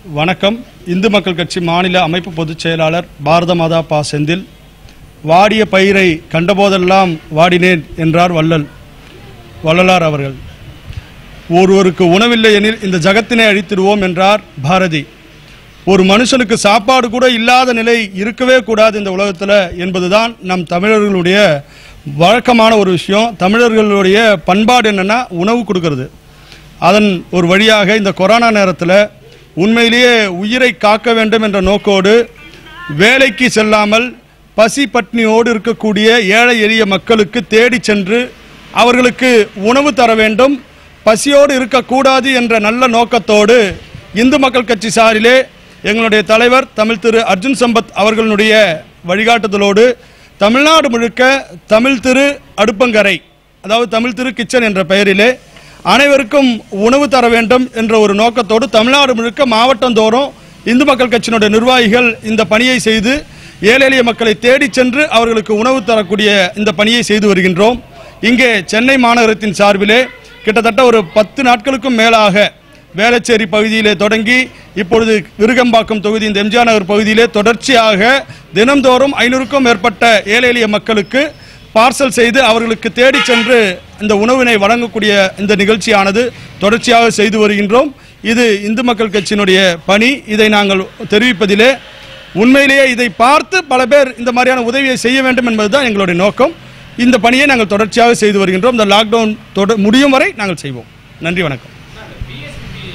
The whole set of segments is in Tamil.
வணக்கம் இந்து மக்கள் கட்சி மாநில அமைப்பு பொதுச் செயலாளர் பாரத மாதா பா செந்தில் வாடிய பயிரை கண்டபோதெல்லாம் வாடினேன் என்றார் வள்ளல் வள்ளலார் அவர்கள் ஒருவருக்கு உணவில்லை எனில் இந்த ஜகத்தினை அழித்திடுவோம் என்றார் பாரதி ஒரு மனுஷனுக்கு சாப்பாடு கூட இல்லாத நிலை இருக்கவே கூடாது இந்த உலகத்தில் என்பதுதான் நம் தமிழர்களுடைய வழக்கமான ஒரு விஷயம் தமிழர்களுடைய பண்பாடு என்னன்னா உணவு கொடுக்கறது அதன் ஒரு வழியாக இந்த கொரோனா நேரத்தில் உண்மையிலேயே உயிரை காக்க வேண்டும் என்ற நோக்கோடு வேலைக்கு செல்லாமல் பசி பட்னியோடு இருக்கக்கூடிய ஏழை எளிய மக்களுக்கு தேடி சென்று அவர்களுக்கு உணவு தர வேண்டும் பசியோடு இருக்கக்கூடாது என்ற நல்ல நோக்கத்தோடு இந்து மக்கள் கட்சி சாரிலே எங்களுடைய தலைவர் தமிழ் திரு அர்ஜுன் சம்பத் அவர்களுடைய வழிகாட்டுதலோடு தமிழ்நாடு முழுக்க தமிழ் திரு அடுப்பங்கரை அதாவது தமிழ் திரு கிச்சன் என்ற பெயரிலே அனைவருக்கும் உணவு தர வேண்டும் என்ற ஒரு நோக்கத்தோடு தமிழ்நாடு முழுக்க மாவட்டந்தோறும் இந்து மக்கள் கட்சியினுடைய நிர்வாகிகள் இந்த பணியை செய்து ஏழை எளிய மக்களை தேடிச் சென்று அவர்களுக்கு உணவு தரக்கூடிய இந்த பணியை செய்து வருகின்றோம் இங்கே சென்னை மாநகரத்தின் சார்பிலே கிட்டத்தட்ட ஒரு பத்து நாட்களுக்கும் மேலாக வேளச்சேரி பகுதியிலே தொடங்கி இப்பொழுது விருகம்பாக்கம் தொகுதி இந்த எம்ஜிஆர் நகர் பகுதியிலே தொடர்ச்சியாக தினந்தோறும் ஐநூறுக்கும் மேற்பட்ட ஏழை எளிய மக்களுக்கு பார்சல் செய்து அவர்களுக்கு தேடி சென்று இந்த உணவினை வழங்கக்கூடிய இந்த நிகழ்ச்சியானது தொடர்ச்சியாக செய்து வருகின்றோம் இது இந்து மக்கள் கட்சியினுடைய பணி இதை நாங்கள் தெரிவிப்பதிலே உண்மையிலேயே இதை பார்த்து பல பேர் இந்த மாதிரியான உதவியை செய்ய வேண்டும் என்பதுதான் எங்களுடைய நோக்கம் இந்த பணியை நாங்கள் தொடர்ச்சியாக செய்து வருகின்றோம் இந்த லாக்டவுன் தொட- முடியும் வரை நாங்கள் செய்வோம் நன்றி வணக்கம் பிஎஸ்பி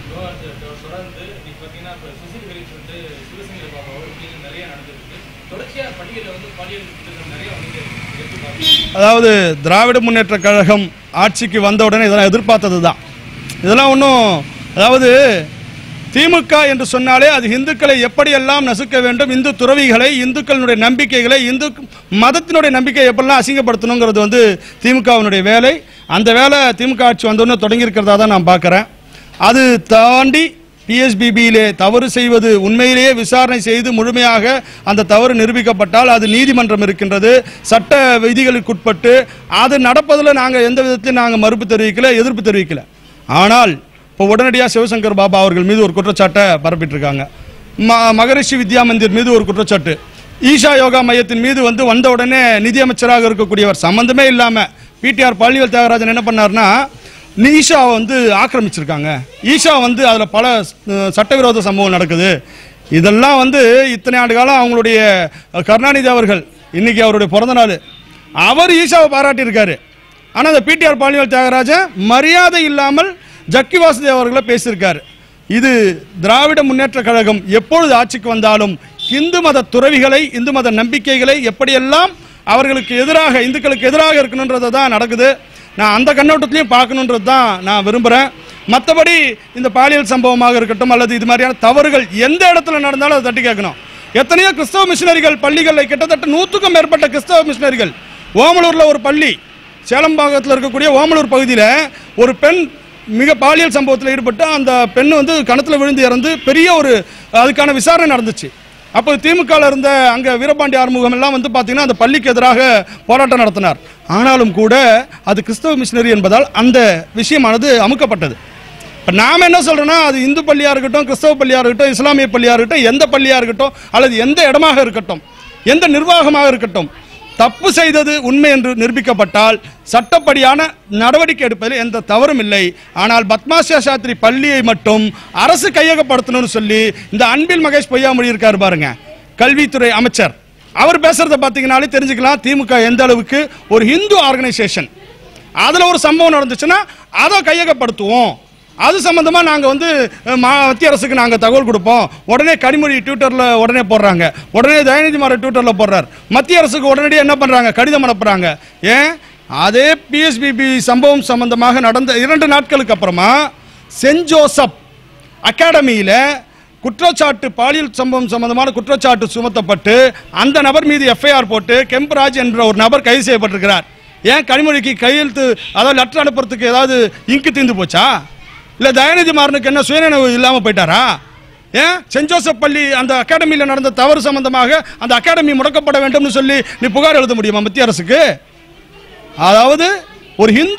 தொடர்ந்து இன்னைக்கு பார்த்தீங்கன்னா இப்போ சுசில் ஹரிஸ் வந்து சிவசேனை பாபா அவர்கள் நிறைய நடந்திருக்கு தொடர்ச்சியாக பள்ளிகளில் வந்து பாலியல் குற்றங்கள் நிறைய வந்து எப்படி பார்க்குறீங்க அதாவது திராவிட முன்னேற்ற கழகம் ஆட்சிக்கு வந்த உடனே இதெல்லாம் எதிர்பார்த்தது தான் இதெல்லாம் ஒன்றும் அதாவது திமுக என்று சொன்னாலே அது இந்துக்களை எப்படியெல்லாம் நசுக்க வேண்டும் இந்து துறவிகளை இந்துக்களினுடைய நம்பிக்கைகளை இந்து மதத்தினுடைய நம்பிக்கை எப்படிலாம் அசிங்கப்படுத்தணுங்கிறது வந்து திமுகவினுடைய வேலை அந்த வேலை திமுக ஆட்சி வந்தோடனே தொடங்கியிருக்கிறதா தான் நான் பார்க்குறேன் அது தாண்டி பிஎஸ்பிபியிலே தவறு செய்வது உண்மையிலேயே விசாரணை செய்து முழுமையாக அந்த தவறு நிரூபிக்கப்பட்டால் அது நீதிமன்றம் இருக்கின்றது சட்ட விதிகளுக்குட்பட்டு அது நடப்பதில் நாங்கள் எந்த விதத்திலும் நாங்கள் மறுப்பு தெரிவிக்கல எதிர்ப்பு தெரிவிக்கல ஆனால் இப்போ உடனடியாக சிவசங்கர் பாபா அவர்கள் மீது ஒரு குற்றச்சாட்டை பரப்பிட்டு இருக்காங்க ம மகரிஷி வித்யா மந்திர் மீது ஒரு குற்றச்சாட்டு ஈஷா யோகா மையத்தின் மீது வந்து வந்த உடனே நிதியமைச்சராக இருக்கக்கூடியவர் சம்பந்தமே இல்லாமல் பிடிஆர் பழனிவேல் தியாகராஜன் என்ன பண்ணார்னா ஈஷாவை வந்து ஆக்கிரமிச்சிருக்காங்க ஈஷா வந்து அதில் பல அஹ், சட்டவிரோத சம்பவம் நடக்குது இதெல்லாம் வந்து இத்தனை ஆண்டு காலம் அவங்களுடைய அஹ், கருணாநிதி அவர்கள் இன்னைக்கு அவருடைய பிறந்த நாள் அவர் ஈஷாவை பாராட்டியிருக்காரு ஆனால் அந்த பிடிஆர் பழனிவேல் தியாகராஜன் மரியாதை இல்லாமல் ஜக்கி வாசுதேவ் அவர்களை பேசியிருக்காரு இது திராவிட முன்னேற்ற கழகம் எப்பொழுது ஆட்சிக்கு வந்தாலும் இந்து மத துறவிகளை இந்து மத நம்பிக்கைகளை எப்படியெல்லாம் அவர்களுக்கு எதிராக இந்துக்களுக்கு எதிராக இருக்கணுன்றது தான் நடக்குது நான் அந்த கண்ணோட்டத்திலையும் பார்க்கணுன்றது தான் நான் விரும்புகிறேன் மற்றபடி இந்த பாலியல் சம்பவமாக இருக்கட்டும் அல்லது இது மாதிரியான தவறுகள் எந்த இடத்துல நடந்தாலும் அதை தட்டி கேட்கணும் எத்தனையோ கிறிஸ்தவ மிஷினரிகள் பள்ளிகளில் கிட்டத்தட்ட நூற்றுக்கும் மேற்பட்ட கிறிஸ்தவ மிஷினரிகள் ஓமலூரில் ஒரு பள்ளி சேலம்பாக்கத்தில் இருக்கக்கூடிய ஓமலூர் பகுதியில் ஒரு பெண் மிக பாலியல் சம்பவத்தில் ஈடுபட்டு அந்த பெண் வந்து கணத்துல விழுந்து இறந்து பெரிய ஒரு அதுக்கான விசாரணை நடந்துச்சு அப்போ திமுகவில் இருந்த அங்கே வீரபாண்டி ஆறுமுகம் எல்லாம் வந்து பார்த்தீங்கன்னா அந்த பள்ளிக்கு எதிராக போராட்டம் நடத்தினார் ஆனாலும் கூட அது கிறிஸ்தவ மிஷினரி என்பதால் அந்த விஷயமானது அமுக்கப்பட்டது இப்போ நாம் என்ன சொல்றோம்னா அது இந்து பள்ளியாக இருக்கட்டும் கிறிஸ்தவ பள்ளியாக இருக்கட்டும் இஸ்லாமிய பள்ளியாக இருக்கட்டும் எந்த பள்ளியாக இருக்கட்டும் அல்லது எந்த இடமாக இருக்கட்டும் எந்த நிர்வாகமாக இருக்கட்டும் தப்பு செய்தது உண்மை என்று நிரூபிக்கப்பட்டால் சட்டப்படியான நடவடிக்கை எடுப்பதில் எந்த தவறும் இல்லை ஆனால் பத்மாசியா சாஸ்திரி பள்ளியை மட்டும் அரசு கையகப்படுத்தணும்னு சொல்லி இந்த அன்பில் மகேஷ் பொய்யாமொழி இருக்காரு பாருங்க கல்வித்துறை அமைச்சர் அவர் பேசுறத பார்த்தீங்கன்னாலே தெரிஞ்சுக்கலாம் திமுக எந்த அளவுக்கு ஒரு ஹிந்து ஆர்கனைசேஷன் அதுல ஒரு சம்பவம் நடந்துச்சுன்னா அதை கையகப்படுத்துவோம் அது சம்பந்தமா நாங்க வந்து அஹ், மா- மத்திய அரசுக்கு நாங்க தகவல் கொடுப்போம் உடனே கனிமொழி ட்விட்டர்ல உடனே போடுறாங்க உடனே தயநிதி மாறன் ட்விட்டர்ல போடுறார் மத்திய அரசுக்கு உடனடியாக என்ன பண்றாங்க கடிதம் அனுப்புறாங்க ஏன் அதே பிஎஸ்பிபி சம்பவம் சம்பந்தமாக நடந்த இரண்டு நாட்களுக்கு அப்புறமா சென்ட் ஜோசப் அகாடமியில குற்றச்சாட்டு பாலியல் சம்பவம் சம்பந்தமான குற்றச்சாட்டு சுமத்தப்பட்டு அந்த நபர் மீது எஃப்ஐஆர் போட்டு கெம்பராஜ் என்ற ஒரு நபர் கைது செய்யப்பட்டிருக்கிறார் ஏன் கனிமொழிக்கு கையெழுத்து அதாவது லெட்டர் அனுப்புறதுக்கு ஏதாவது இங்கு தீர்ந்து போச்சா இல்ல தயாநிதி மாறனுக்கு என்ன சுயநினைவு இல்லாம போயிட்டாரா ஏன் சென்ட் ஜோசப் பள்ளி அந்த அகாடமியில் நடந்த தவறு சம்பந்தமாக அந்த அகாடமி முடக்கப்பட வேண்டும்னு சொல்லி நீ புகார் எழுத முடியுமா மத்திய அரசுக்கு அதாவது ஒரு ஹிந்து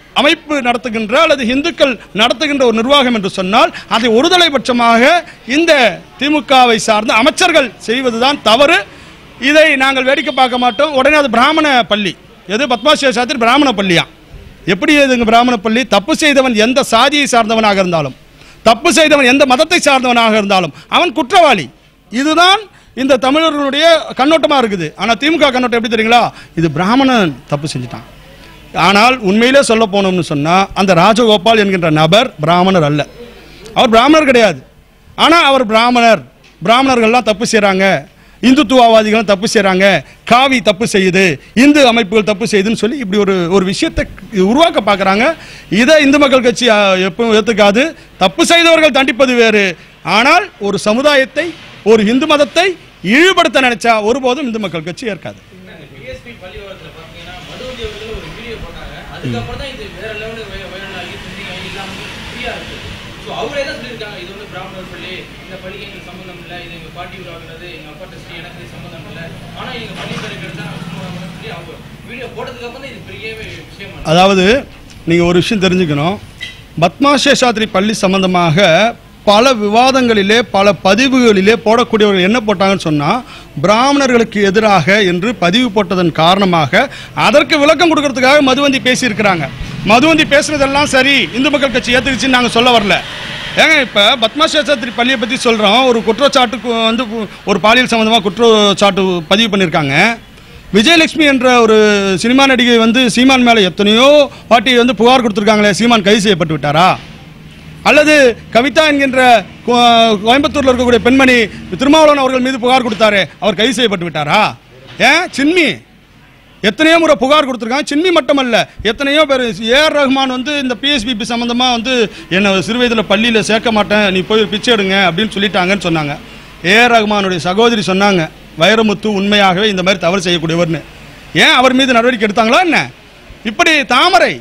அமைப்பு நடத்துகின்ற அல்லது இந்துக்கள் நடத்துகின்ற ஒரு நிர்வாகம் என்று சொன்னால் அதை ஒருதலைபட்சமாக இந்த திமுகவை சார்ந்த அமைச்சர்கள் செய்வதுதான் தவறு இதை நாங்கள் வேடிக்கை பார்க்க மாட்டோம் உடனே அது பிராமண பள்ளி எது பத்மாசிய சாத்திரி பிராமண பள்ளியா எப்படி இதுங்க பிராமண பள்ளி தப்பு செய்தவன் எந்த சாதியை சார்ந்தவனாக இருந்தாலும் தப்பு செய்தவன் எந்த மதத்தை சார்ந்தவனாக இருந்தாலும் அவன் குற்றவாளி இதுதான் இந்த தமிழர்களுடைய கண்ணோட்டமா இருக்குது ஆனா திமுக கண்ணோட்டம் எப்படி தெரியுங்களா இது பிராமணன் தப்பு செஞ்சுட்டான் ஆனால் உண்மையிலே சொல்ல போனோம்னு சொன்னா அந்த ராஜகோபால் என்கின்ற நபர் பிராமணர் அல்ல அவர் பிராமணர் கிடையாது ஆனா அவர் பிராமணர் பிராமணர்கள்லாம் தப்பு செய்றாங்க இந்துத்துவவாதிகளும் தப்பு செய்றாங்க காவி தப்பு செய்யுது இந்து அமைப்புகள் தப்பு செய்யுதுன்னு சொல்லி இப்படி ஒரு ஒரு விஷயத்தை உருவாக்க பார்க்கறாங்க இதை இந்து மக்கள் கட்சி ஆ, எப்பவும் ஏத்துக்காது தப்பு செய்தவர்கள் தண்டிப்பது வேறு ஆனால் ஒரு சமுதாயத்தை ஒரு இந்து மதத்தை இழிவுபடுத்த நினைச்சா ஒருபோதும் இந்து மக்கள் கட்சி ஏற்காது பிஎஸ்பி பள்ளிவாரத்தில் பார்த்தீங்கன்னா மதுவதி அவர்கள் ஒரு வீடியோ போட்டாங்க அதுக்கப்புறம் தான் இது வேற லெவலுக்கு வைரல் ஆகி ட்ரெண்டிங் ஆகி எல்லாம் வந்து ஃப்ரீயா இருக்கு ஸோ அவரே தான் சொல்லியிருக்காங்க இது வந்து பிராமணர் பள்ளி இந்த பள்ளிக்கு எங்களுக்கு சம்மந்தம் இல்லை இது எங்க பாட்டி உருவாக்குறது எங்க அப்பா டெஸ்ட் எனக்கு இது சம்மந்தம் இல்லை ஆனா எங்க பள்ளி பேருக்கு தான் சொல்லி அவங்க வீடியோ போட்டதுக்கு அப்புறம் தான் இது பெரிய விஷயம் அதாவது நீங்க ஒரு விஷயம் தெரிஞ்சுக்கணும் பத்மா சேஷாத்ரி பள்ளி சம்பந்தமாக பல விவாதங்களிலே பல பதிவுகளிலே போடக்கூடியவர்கள் என்ன போட்டாங்கன்னு சொன்னா பிராமணர்களுக்கு எதிராக என்று பதிவு போட்டதன் காரணமாக அதற்கு விளக்கம் கொடுக்கறதுக்காக மதுவந்தி பேசியிருக்கிறாங்க மதுவந்தி பேசுனதெல்லாம் சரி இந்து மக்கள் கட்சி ஏத்துக்குச்சுன்னு நாங்க சொல்ல வரல ஏங்க இப்ப பத்மா சேஷாத்ரி பள்ளியை பத்தி சொல்றோம் ஒரு குற்றச்சாட்டுக்கு வந்து ஒரு பாலியல் சம்பந்தமா குற்றச்சாட்டு பதிவு பண்ணியிருக்காங்க விஜயலட்சுமி என்ற ஒரு சினிமா நடிகை வந்து சீமான் மேலே எத்தனையோ வாட்டி வந்து புகார் கொடுத்துருக்காங்களே சீமான் கைது செய்யப்பட்டு விட்டாரா அல்லது கவிதா என்கின்ற கோ- கோயம்புத்தூர்ல இருக்கக்கூடிய பெண்மணி திருமாவளவன் அவர்கள் மீது புகார் கொடுத்தாரே அவர் கைது செய்யப்பட்டு விட்டாரா ஏன் சின்மி எத்தனையோ முறை புகார் கொடுத்துருக்காங்க சின்மி மட்டுமல்ல எத்தனையோ பேர் ஏஆர் ரஹ்மான் வந்து இந்த பிஎஸ்பிபி சம்பந்தமா வந்து என்னை சிறு வயதில் பள்ளியில் சேர்க்க மாட்டேன் நீ போய் ஒரு பிச்சை எடுங்க அப்படின்னு சொல்லிட்டாங்கன்னு சொன்னாங்க ஏஆர் ரஹ்மானுடைய சகோதரி சொன்னாங்க வைரமுத்து உண்மையாகவே இந்த மாதிரி தவறு செய்யக்கூடியவர்னு ஏன் அவர் மீது நடவடிக்கை எடுத்தாங்களா என்ன இப்படி தாமரை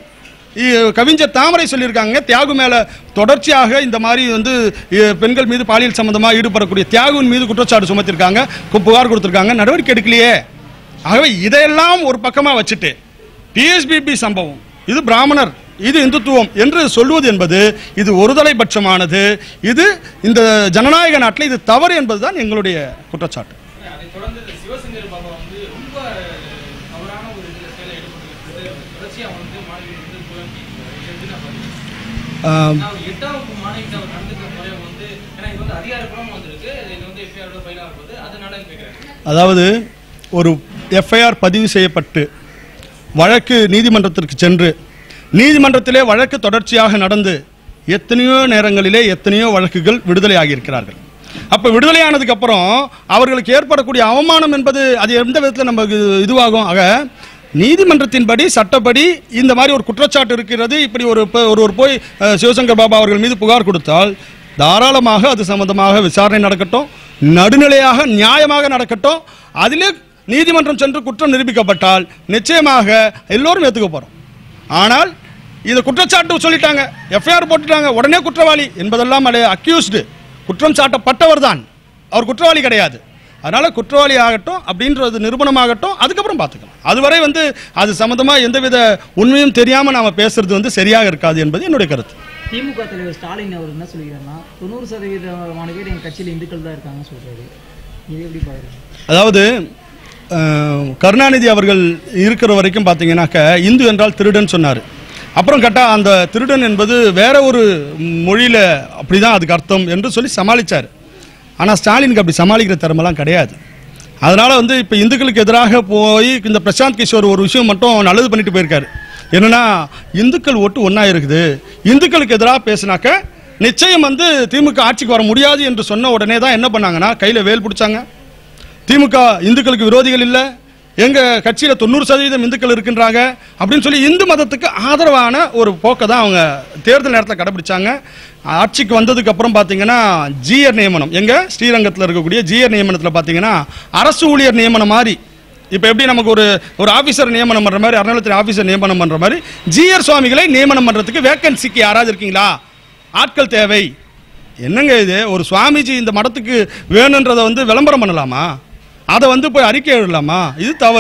இ- கவிஞர் தாமரை சொல்லியிருக்காங்க தியாகு மேல தொடர்ச்சியாக இந்த மாதிரி வந்து இ, பெண்கள் மீது பாலியல் சம்பந்தமா ஈடுபடக்கூடிய தியாகுவின் மீது குற்றச்சாட்டு சுமத்திருக்காங்க கு- புகார் கொடுத்திருக்காங்க நடவடிக்கை எடுக்கலையே ஆகவே இதையெல்லாம் ஒரு பக்கமா வச்சுட்டு பிஎஸ்பிபி சம்பவம் இது பிராமணர் இது இந்துத்துவம் என்று சொல்வது என்பது இது ஒருதலைபட்சமானது இது இந்த ஜனநாயக நாட்டில் இது தவறு என்பதுதான் எங்களுடைய குற்றச்சாட்டு அதை தொடர்ந்து இந்த சிவசங்கர் பாபா வந்து ரொம்ப தவறான ஒரு இதில் செயலை ஈடுபட்டு தொடர்ச்சியாக வந்து மாணவி வந்து புலம்பி எப்படி நான் பார்த்தேன் ஆம், நான் எட்டாம் வகுப்பு மாணவிக்கு அவர் நடந்துக்கிற முறை வந்து ஏன்னா இது வந்து அதிகாரப்பூர்வமாக வந்திருக்கு இது வந்து எஃப்ஐஆரோட ஃபைல் ஆக போகுது அதனால கேட்குறேன் அதாவது ஒரு எஃப்ஐஆர் பதிவு செய்யப்பட்டு வழக்கு நீதிமன்றத்திற்கு சென்று நீதிமன்றத்திலே வழக்கு தொடர்ச்சியாக நடந்து எத்தனையோ நேரங்களிலே எத்தனையோ வழக்குகள் விடுதலை ஆகியிருக்கிறார்கள் அப்ப விடுதலையானதுக்கு அப்புறம் அவர்களுக்கு ஏற்படக்கூடிய அவமானம் என்பது அது எந்த விதத்தில் நமக்கு இதுவாகும் ஆக நீதிமன்றத்தின்படி சட்டப்படி இந்த மாதிரி ஒரு குற்றச்சாட்டு இருக்கிறது இப்படி ஒரு ப- ஒருவர் போய் அஹ், சிவசங்கர் பாபா அவர்கள் மீது புகார் கொடுத்தால் தாராளமாக அது சம்பந்தமாக விசாரணை நடக்கட்டும் நடுநிலையாக நியாயமாக நடக்கட்டும் அதிலே நீதிமன்றம் சென்று குற்றம் நிரூபிக்கப்பட்டால் நிச்சயமாக எல்லோரும் ஏத்துக்க போறோம் ஆனால் இது குற்றச்சாட்டு சொல்லிட்டாங்க எஃப்ஐஆர் போட்டுட்டாங்க உடனே குற்றவாளி என்பதெல்லாம் அக்யூஸ்டு குற்றம் சாட்டப்பட்டவர் தான் அவர் குற்றவாளி கிடையாது அதனால குற்றவாளி ஆகட்டும் அப்படின்றது நிரூபணமாகட்டும் அதுக்கப்புறம் பார்த்துக்கலாம் அதுவரை வந்து அது சம்பந்தமா எந்தவித உண்மையும் தெரியாம நாம பேசுறது வந்து சரியாக இருக்காது என்பது என்னுடைய கருத்து திமுக தலைவர் ஸ்டாலின் அவர் என்ன சொல்லிக்கிறாருன்னா தொண்ணூறு சதவீதமான பேர் எங்கள் கட்சியில் இந்துக்கள் தான் இருக்காங்கன்னு சொல்றாரு இது எப்படி பாக்குறீங்க அதாவது அஹ், கருணாநிதி அவர்கள் இருக்கிற வரைக்கும் பார்த்தீங்கன்னாக்க இந்து என்றால் திருடன் சொன்னார் அப்புறம் கேட்டா அந்த திருடன் என்பது வேற ஒரு மொழியில அப்படிதான் அதுக்கு அர்த்தம் என்று சொல்லி சமாளிச்சார் ஆனால் ஸ்டாலினுக்கு அப்படி சமாளிக்கிற திறமெல்லாம் கிடையாது அதனால வந்து இப்போ இந்துக்களுக்கு எதிராக போய் இந்த பிரசாந்த் கிஷோர் ஒரு விஷயம் மட்டும் நல்லது பண்ணிட்டு போயிருக்காரு என்னன்னா இந்துக்கள் ஓட்டு ஒன்றா இருக்குது இந்துக்களுக்கு எதிராக பேசினாக்க நிச்சயம் வந்து திமுக ஆட்சிக்கு வர முடியாது என்று சொன்ன உடனே தான் என்ன பண்ணாங்கன்னா கையில் வேல் பிடிச்சாங்க திமுக இந்துக்களுக்கு விரோதிகள் இல்லை எங்க கட்சியில தொண்ணூறு சதவீதம் இந்துக்கள் இருக்கின்றாங்க அப்படின்னு சொல்லி இந்து மதத்துக்கு ஆதரவான ஒரு போக்கை தான் அவங்க தேர்தல் நேரத்தில் கடைபிடிச்சாங்க ஆட்சிக்கு வந்ததுக்கு அப்புறம் பார்த்தீங்கன்னா ஜிஆர் நியமனம் எங்க ஸ்ரீரங்கத்தில் இருக்கக்கூடிய ஜிஆர் நியமனத்தில் பார்த்தீங்கன்னா அரசு ஊழியர் நியமனம் மாதிரி இப்போ எப்படி நமக்கு ஒரு ஒரு ஆஃபீஸர் நியமனம் பண்ற மாதிரி அறநிலையத்துறை ஆஃபீஸர் நியமனம் பண்ற மாதிரி ஜிஆர் சுவாமிகளை நியமனம் பண்றதுக்கு வேக்கன்சிக்கு யாராவது இருக்கீங்களா ஆட்கள் தேவை என்னங்க இது ஒரு சுவாமிஜி இந்த மடத்துக்கு வேணுன்றதை வந்து விளம்பரம் பண்ணலாமா அதை வந்து போய் அறிக்கை எழுதலாமா இது தவறு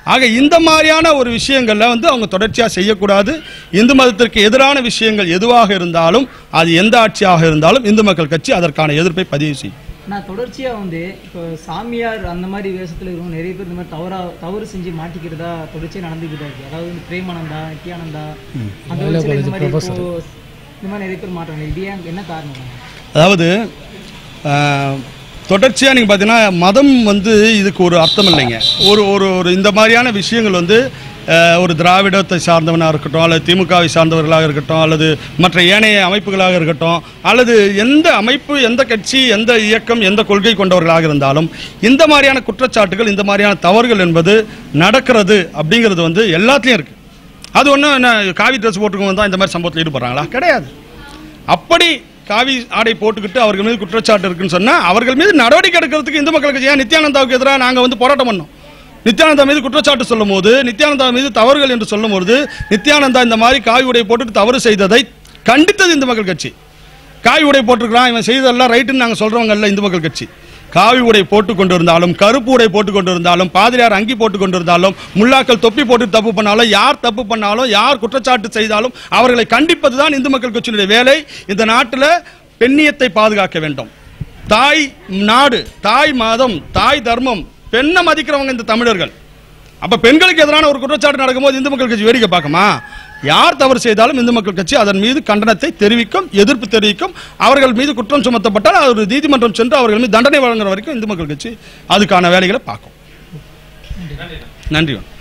ஆக இந்த மாதிரியான ஒரு விஷயங்கள்ல வந்து அவங்க தொடர்ச்சியாக செய்யக்கூடாது இந்து மதத்திற்கு எதிரான விஷயங்கள் எதுவாக இருந்தாலும் அது எந்த ஆட்சியாக இருந்தாலும் இந்து மக்கள் கட்சி அதற்கான எதிர்ப்பை பதிவு செய்யும் நான் தொடர்ச்சியா வந்து இப்போ சாமியார் அந்த மாதிரி வேஷத்துல இருக்கும் நிறைய பேர் இந்த மாதிரி தவறா தவறு செஞ்சு மாட்டிக்கிறதா தொடர்ச்சியா நடந்துக்கிட்டா இருக்கு அதாவது இந்த பிரேமானந்தா நித்யானந்தா அந்த வயசுல இந்த மாதிரி இப்போ இந்த மாதிரி நிறைய பேர் மாட்டாங்க இது ஏன் என்ன காரணம் அதாவது தொடர்ச்சியாக நீங்கள் பார்த்தீங்கன்னா மதம் வந்து இதுக்கு ஒரு அர்த்தம் இல்லைங்க ஒரு ஒரு ஒரு இந்த மாதிரியான விஷயங்கள் வந்து அஹ், ஒரு திராவிடத்தை சார்ந்தவனாக இருக்கட்டும் அல்லது திமுகவை சார்ந்தவர்களாக இருக்கட்டும் அல்லது மற்ற ஏனைய அமைப்புகளாக இருக்கட்டும் அல்லது எந்த அமைப்பு எந்த கட்சி எந்த இயக்கம் எந்த கொள்கை கொண்டவர்களாக இருந்தாலும் இந்த மாதிரியான குற்றச்சாட்டுகள் இந்த மாதிரியான தவறுகள் என்பது நடக்கிறது அப்படிங்கிறது வந்து எல்லாத்துலேயும் இருக்குது அது ஒன்றும் என்ன காவி ட்ரெஸ் போட்டுக்கவங்க தான் இந்த மாதிரி சம்பவத்தில் ஈடுபடுறாங்களா கிடையாது அப்படி காவி ஆடை போட்டுக்கிட்டு அவர்கள் மீது குற்றச்சாட்டு இருக்குன்னு சொன்னா அவர்கள் மீது நடவடிக்கை எடுக்கிறதுக்கு இந்து மக்கள் கட்சி ஏன் நித்யானந்தாவுக்கு எதிராக நாங்க வந்து போராட்டம் பண்ணோம் நித்யானந்தா மீது குற்றச்சாட்டு சொல்லும் போது நித்யானந்தா மீது தவறுகள் என்று சொல்லும் போது நித்யானந்தா இந்த மாதிரி காவி உடை போட்டுட்டு தவறு செய்ததை கண்டித்தது இந்து மக்கள் கட்சி காவி உடை போட்டிருக்கிறான் இவன் செய்ததெல்லாம் ரைட்டுன்னு நாங்கள் சொல்றவங்கல்ல இந்து மக்கள் கட்சி காவி உடை போட்டுக் கொண்டிருந்தாலும் கருப்பு உடை போட்டுக் கொண்டிருந்தாலும் பாதிரியார் அங்கி போட்டுக் கொண்டிருந்தாலும் முல்லாக்கள் தொப்பி போட்டு தப்பு பண்ணாலும் யார் தப்பு பண்ணாலும் யார் குற்றச்சாட்டு செய்தாலும் அவர்களை கண்டிப்பது தான் இந்து மக்கள் கட்சியினுடைய வேலை இந்த நாட்டில் பெண்ணியத்தை பாதுகாக்க வேண்டும் தாய் நாடு தாய் மதம் தாய் தர்மம் பெண்ணை மதிக்கிறவங்க இந்த தமிழர்கள் அப்ப பெண்களுக்கு எதிரான ஒரு குற்றச்சாட்டு நடக்கும்போது இந்து மக்கள் கட்சி வேடிக்கை பார்க்குமா யார் தவறு செய்தாலும் இந்து மக்கள் கட்சி அதன் மீது கண்டனத்தை தெரிவிக்கும் எதிர்ப்பு தெரிவிக்கும் அவர்கள் மீது குற்றம் சுமத்தப்பட்டால் அது ஒரு நீதிமன்றம் சென்று அவர்கள் மீது தண்டனை வழங்குற வரைக்கும் இந்து மக்கள் கட்சி அதுக்கான வேலைகளை பார்க்கும் நன்றி வணக்கம்.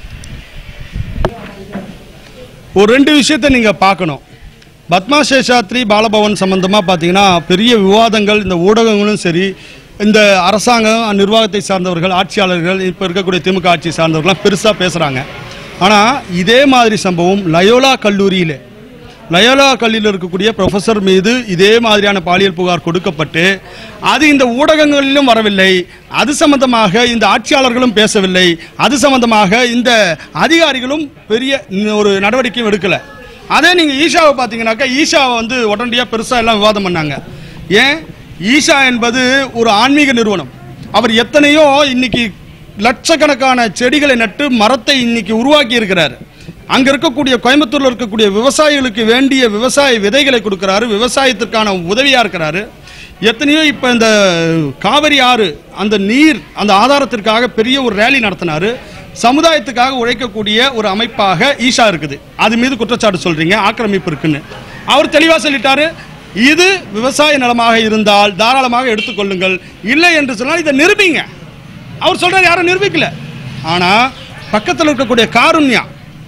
ஒரு ரெண்டு விஷயத்தை நீங்க பார்க்கணும் பத்மா சேஷாத்ரி பாலபவன் சம்பந்தமா பார்த்தீங்கன்னா பெரிய விவாதங்கள் இந்த ஊடகங்களும் சரி இந்த அரசாங்கம் நிர்வாகத்தை சார்ந்தவர்கள் ஆட்சியாளர்கள் இப்போ இருக்கக்கூடிய திமுக ஆட்சி சார்ந்தவர்கள்லாம் பெருசாக பேசுகிறாங்க ஆனால் இதே மாதிரி சம்பவம் லயோலா கல்லூரியில் லயோலா கல்லியில் இருக்கக்கூடிய ப்ரொஃபஸர் மீது இதே மாதிரியான பாலியல் புகார் கொடுக்கப்பட்டு அது இந்த ஊடகங்களிலும் வரவில்லை அது சம்பந்தமாக இந்த ஆட்சியாளர்களும் பேசவில்லை அது சம்பந்தமாக இந்த அதிகாரிகளும் பெரிய ஒரு நடவடிக்கையும் எடுக்கல அதே நீங்க ஈஷாவை பார்த்தீங்கன்னாக்கா ஈஷாவை வந்து உடனடியாக பெருசா எல்லாம் விவாதம் பண்ணாங்க ஏன் ஈஷா என்பது ஒரு ஆன்மீக நிறுவனம் அவர் எத்தனையோ இன்னைக்கு லட்சக்கணக்கான செடிகளை நட்டு மரத்தை இன்னைக்கு உருவாக்கி இருக்கிறார் அங்க இருக்கக்கூடிய கோயம்புத்தூர்ல இருக்கக்கூடிய விவசாயிகளுக்கு வேண்டிய விவசாய விதைகளை கொடுக்கிறாரு விவசாயத்திற்கான உதவியா இருக்கிறாரு எத்தனையோ இப்ப இந்த காவிரி ஆறு அந்த நீர் அந்த ஆதாரத்திற்காக பெரிய ஒரு ரேலி நடத்தினாரு சமுதாயத்துக்காக உழைக்கக்கூடிய ஒரு அமைப்பாக ஈஷா இருக்குது அது மீது குற்றச்சாட்டு சொல்றீங்க ஆக்கிரமிப்பு இருக்குன்னு அவர் தெளிவா சொல்லிட்டாரு இது விவசாய நிலமாக இருந்தால் தாராளமாக எடுத்துக்கொள்ளுங்கள் இல்லை என்று சொன்னால் இதை நிரூபிங்க அவர் சொல்றாரு யாரும் நிரூபிக்கல ஆனா பக்கத்தில் இருக்கக்கூடிய காருண்யா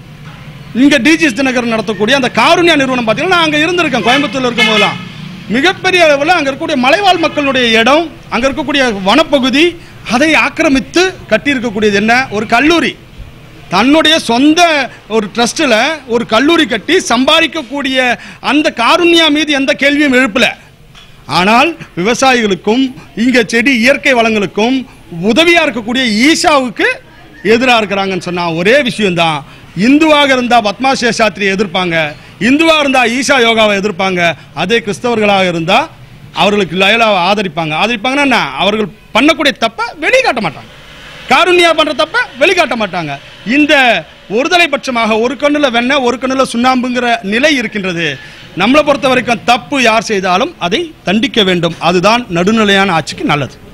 இங்க டிஜிஎஸ் தினகரன் நடத்தக்கூடிய அந்த காருண்யா நிறுவனம் பார்த்தீங்கன்னா நான் அங்க இருந்திருக்கேன் கோயம்புத்தூர்ல இருக்கும் போதெல்லாம் மிகப்பெரிய அளவில் அங்க இருக்கக்கூடிய மலைவாழ் மக்களுடைய இடம் அங்க இருக்கக்கூடிய வனப்பகுதி அதை ஆக்கிரமித்து கட்டியிருக்கக்கூடியது என்ன ஒரு கல்லூரி தன்னுடைய சொந்த ஒரு ட்ரஸ்டில் ஒரு கல்லூரி கட்டி சம்பாதிக்கக்கூடிய அந்த காருண்யா மீது எந்த கேள்வியும் எழுப்பல ஆனால் விவசாயிகளுக்கும் இங்க செடி இயற்கை வளங்களுக்கும் உதவியா இருக்கக்கூடிய ஈஷாவுக்கு எதிராக இருக்கிறாங்கன்னு சொன்னா ஒரே விஷயம்தான் இந்துவாக இருந்தா பத்மா சேஷாத்ரி எதிர்ப்பாங்க இந்துவா இருந்தா ஈஷா யோகாவை எதிர்ப்பாங்க அதே கிறிஸ்தவர்களாக இருந்தா அவர்களுக்கு லயலாவை ஆதரிப்பாங்க ஆதரிப்பாங்கன்னா என்ன? அவர்கள் பண்ணக்கூடிய தப்பை வெளிக்காட்ட மாட்டாங்க காருண்யா பண்ற தப்ப வெளிக்காட்ட மாட்டாங்க இந்த ஒருதலை பட்சமாக ஒரு கண்ணுல வெண்ணெய் ஒரு கண்ணுல சுண்ணாம்புங்கிற நிலை இருக்கின்றது நம்மளை பொறுத்த வரைக்கும் தப்பு யார் செய்தாலும் அதை தண்டிக்க வேண்டும் அதுதான் நடுநிலையான ஆட்சிக்கு நல்லது